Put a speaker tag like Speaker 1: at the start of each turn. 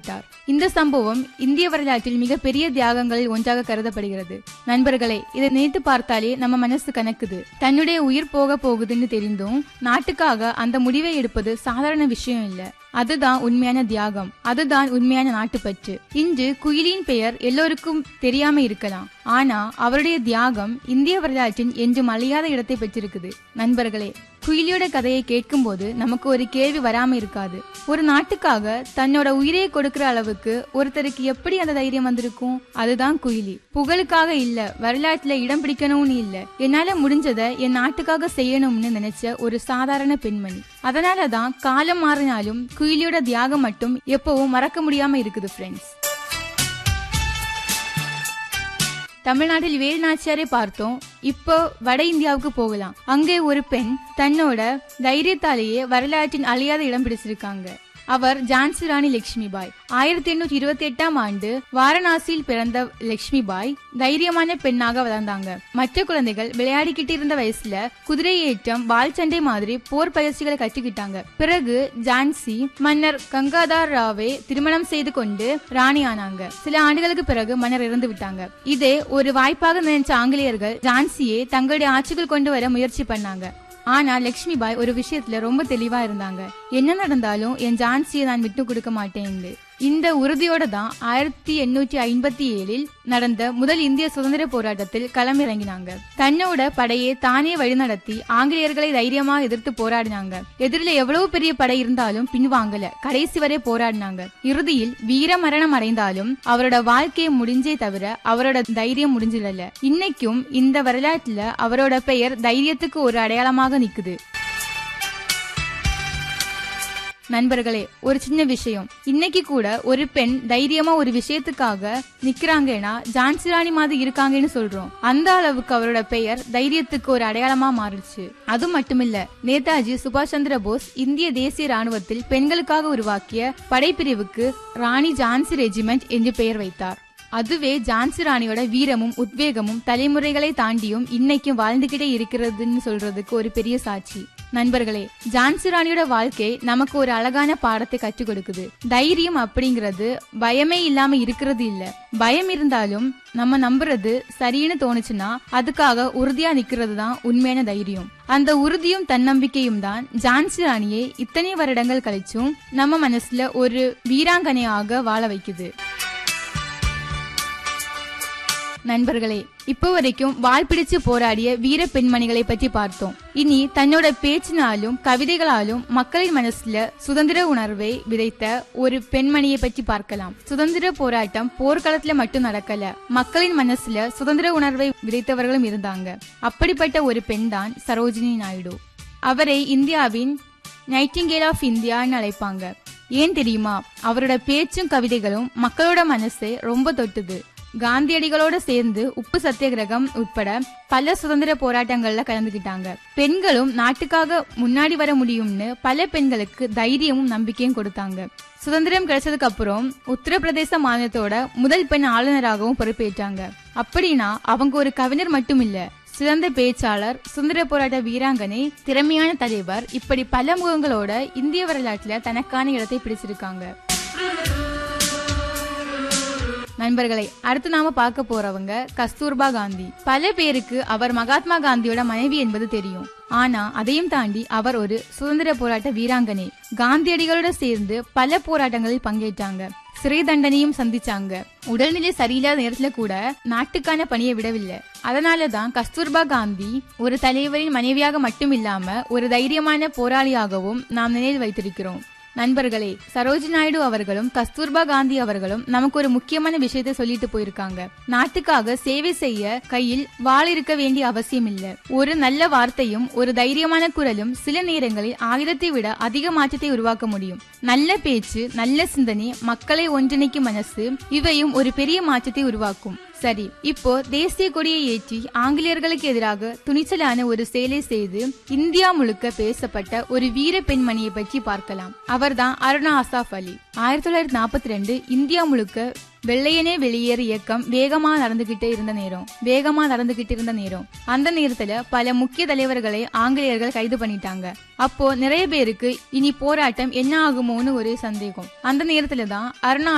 Speaker 1: விட்டார் இந்த சம்பவம் இந்திய வரலாற்றில் மிகப்பெரிய தியாகங்களில் ஒன்றாக கருதப்படுகிறது நண்பர்களே இதை நினைத்து பார்த்தாலே நம்ம மனசு கணக்குது தன்னுடைய உயிர் போக போகுதுன்னு தெரிந்தும் நாட்டுக்காக அந்த முடிவை எடுப்பது சாதாரண விஷயம் இல்ல அதுதான் உண்மையான தியாகம் அதுதான் உண்மையான நாட்டுப்பற்று இன்று குயிலின் பெயர் எல்லோருக்கும் தெரியாம இருக்கலாம் ஆனா அவருடைய தியாகம் இந்திய வரலாற்றின் என்றும் அழியாத இடத்தை பெற்றிருக்குது நண்பர்களே குயிலியோட கதையை கேட்கும்போது நமக்கு ஒரு கேள்வி வராம இருக்காது ஒரு நாட்டுக்காக தன்னோட உயிரை கொடுக்கிற அளவுக்கு ஒருத்தருக்கு எப்படி அந்த தைரியம் வந்திருக்கும் அதுதான் குயிலி புகழுக்காக இல்ல வரலாற்றுல இடம் பிடிக்கணும்னு இல்ல என்னால முடிஞ்சதை என் நாட்டுக்காக செய்யணும்னு நினைச்ச ஒரு சாதாரண பெண்மணி அதனாலதான் காலம் மாறினாலும் குயிலியோட தியாகம் மட்டும் எப்பவும் மறக்க முடியாம இருக்குது ஃப்ரெண்ட்ஸ் தமிழ்நாட்டில் வேலுநாச்சியாரை பார்த்தோம் இப்போ வட இந்தியாவுக்கு போகலாம் அங்கே ஒரு பெண் தன்னோட தைரியத்தாலேயே வரலாற்றின் அழியாத இடம் பிடிச்சிருக்காங்க அவர் ஜான்சி ராணி லட்சுமி பாய் ஆயிரத்தி எண்ணூற்றி இருபத்தி எட்டாம் ஆண்டு வாரணாசியில் பிறந்த லட்சுமி பாய் தைரியமான பெண்ணாக வளர்ந்தாங்க மற்ற குழந்தைகள் விளையாடிக்கிட்டு இருந்த வயசுல குதிரை ஏற்றம் வால் சண்டை மாதிரி போர் பயிற்சிகளை கற்றுக்கிட்டாங்க பிறகு ஜான்சி மன்னர் கங்காதார் ராவை திருமணம் செய்து கொண்டு ராணி ஆனாங்க சில ஆண்டுகளுக்கு பிறகு மன்னர் இறந்து விட்டாங்க இதே ஒரு வாய்ப்பாக நினைச்ச ஆங்கிலேயர்கள் ஜான்சியை தங்களுடைய ஆட்சிக்குள் கொண்டு வர முயற்சி பண்ணாங்க ஆனா லட்சுமி பாய் ஒரு விஷயத்துல ரொம்ப தெளிவா இருந்தாங்க என்ன நடந்தாலும் என் ஜான்சியை நான் விட்டு கொடுக்க மாட்டேன் இந்த உறுதியோட தான் ஆயிரத்தி எண்ணூற்றி ஐம்பத்தி ஏழில் நடந்த முதல் இந்திய சுதந்திர போராட்டத்தில் களமிறங்கினாங்க தன்னோட படையை தானே வழிநடத்தி ஆங்கிலேயர்களை தைரியமா எதிர்த்து போராடினாங்க எதிரில எவ்வளவு பெரிய படை இருந்தாலும் பின்வாங்கல கடைசி வரை போராடினாங்க இறுதியில் வீர மரணம் அடைந்தாலும் அவரோட வாழ்க்கையை முடிஞ்சே தவிர அவரோட தைரியம் முடிஞ்சிடல இன்னைக்கும் இந்த வரலாற்றுல அவரோட பெயர் தைரியத்துக்கு ஒரு அடையாளமாக நிக்குது நண்பர்களே ஒரு சின்ன விஷயம் இன்னைக்கு கூட ஒரு பெண் தைரியமா ஒரு விஷயத்துக்காக நிக்கிறாங்கன்னா ஜான்சி ராணி மாதிரி இருக்காங்கன்னு சொல்றோம் அந்த அளவுக்கு அவரோட பெயர் தைரியத்துக்கு ஒரு அடையாளமா மாறுச்சு அது மட்டுமில்ல நேதாஜி சுபாஷ் சந்திர போஸ் இந்திய தேசிய ராணுவத்தில் பெண்களுக்காக உருவாக்கிய படைப்பிரிவுக்கு ராணி ஜான்சி ரெஜிமெண்ட் என்று பெயர் வைத்தார் அதுவே ஜான்சி ராணியோட வீரமும் உத்வேகமும் தலைமுறைகளை தாண்டியும் இன்னைக்கும் வாழ்ந்துகிட்டே இருக்கிறதுன்னு சொல்றதுக்கு ஒரு பெரிய சாட்சி நண்பர்களே ஜான்சி ராணியோட வாழ்க்கை நமக்கு ஒரு அழகான பாடத்தை கற்றுக் கொடுக்குது தைரியம் அப்படிங்கிறது பயமே இல்லாம இருக்கிறது இல்ல பயம் இருந்தாலும் நம்ம நம்புறது சரின்னு தோணுச்சுன்னா அதுக்காக உறுதியா நிக்கிறது தான் உண்மையான தைரியம் அந்த உறுதியும் தன்னம்பிக்கையும் தான் ஜான்சி ராணியை இத்தனை வருடங்கள் கழிச்சும் நம்ம மனசுல ஒரு வீராங்கனையாக வாழ வைக்குது நண்பர்களே இப்போ வரைக்கும் வால் பிடிச்சு போராடிய வீர பெண்மணிகளை பற்றி பார்த்தோம் இனி தன்னோட பேச்சினாலும் கவிதைகளாலும் மக்களின் மனசுல சுதந்திர உணர்வை விதைத்த ஒரு பெண்மணியை பற்றி பார்க்கலாம் சுதந்திர போராட்டம் போர்க்களத்துல மட்டும் நடக்கல மக்களின் மனசுல சுதந்திர உணர்வை விதைத்தவர்களும் இருந்தாங்க அப்படிப்பட்ட ஒரு பெண் தான் சரோஜினி நாயுடு அவரை இந்தியாவின் நைட்டிங்கேல் ஆஃப் இந்தியான்னு அழைப்பாங்க ஏன் தெரியுமா அவரோட பேச்சும் கவிதைகளும் மக்களோட மனசை ரொம்ப தொட்டுது காந்தியடிகளோட சேர்ந்து உப்பு சத்தியாகிரகம் உட்பட பல சுதந்திர போராட்டங்கள்ல கலந்துகிட்டாங்க பெண்களும் நாட்டுக்காக முன்னாடி வர முடியும்னு பல பெண்களுக்கு தைரியமும் நம்பிக்கையும் கொடுத்தாங்க சுதந்திரம் கிடைச்சதுக்கு அப்புறம் உத்தரப்பிரதேச மாநிலத்தோட முதல் பெண் ஆளுநராகவும் பொறுப்பேற்றாங்க அப்படின்னா அவங்க ஒரு கவிஞர் மட்டும் இல்ல சிறந்த பேச்சாளர் சுதந்திர போராட்ட வீராங்கனை திறமையான தலைவர் இப்படி பல முகங்களோட இந்திய வரலாற்றுல தனக்கான இடத்தை பிடிச்சிருக்காங்க நண்பர்களை அடுத்து நாம பார்க்க போறவங்க கஸ்தூர்பா காந்தி பல பேருக்கு அவர் மகாத்மா காந்தியோட மனைவி என்பது தெரியும் ஆனா அதையும் தாண்டி அவர் ஒரு சுதந்திர போராட்ட வீராங்கனை காந்தியடிகளோட சேர்ந்து பல போராட்டங்களில் பங்கேற்றாங்க சிறை தண்டனையும் சந்திச்சாங்க உடல்நிலை சரியில்லாத நேரத்துல கூட நாட்டுக்கான பணியை விடவில்லை அதனாலதான் கஸ்தூர்பா காந்தி ஒரு தலைவரின் மனைவியாக மட்டும் இல்லாம ஒரு தைரியமான போராளியாகவும் நாம் நினைவில் வைத்திருக்கிறோம் நண்பர்களே சரோஜி நாயுடு அவர்களும் கஸ்தூர்பா காந்தி அவர்களும் நமக்கு ஒரு முக்கியமான விஷயத்தை சொல்லிட்டு போயிருக்காங்க நாட்டுக்காக சேவை செய்ய கையில் வாள் இருக்க வேண்டிய அவசியம் இல்ல ஒரு நல்ல வார்த்தையும் ஒரு தைரியமான குரலும் சில நேரங்களில் ஆயுதத்தை விட அதிக மாற்றத்தை உருவாக்க முடியும் நல்ல பேச்சு நல்ல சிந்தனை மக்களை ஒன்றிணைக்கும் மனசு இவையும் ஒரு பெரிய மாற்றத்தை உருவாக்கும் சரி இப்போ தேசிய கொடியை ஏற்றி ஆங்கிலேயர்களுக்கு எதிராக துணிச்சலான ஒரு செயலை செய்து இந்தியா முழுக்க பேசப்பட்ட ஒரு வீர பெண்மணியை பற்றி பார்க்கலாம் அவர்தான் அருணா அசாஃப் அலி ஆயிரத்தி தொள்ளாயிரத்தி நாற்பத்தி ரெண்டு இந்தியா முழுக்க வெள்ளையனே வெளியேறு இயக்கம் வேகமா நடந்துகிட்டே இருந்த நேரம் வேகமா நடந்துகிட்டு இருந்த நேரம் அந்த நேரத்துல பல முக்கிய தலைவர்களை ஆங்கிலேயர்கள் கைது பண்ணிட்டாங்க அப்போ நிறைய பேருக்கு இனி போராட்டம் என்ன ஆகுமோன்னு ஒரே சந்தேகம் அந்த நேரத்துல தான் அருணா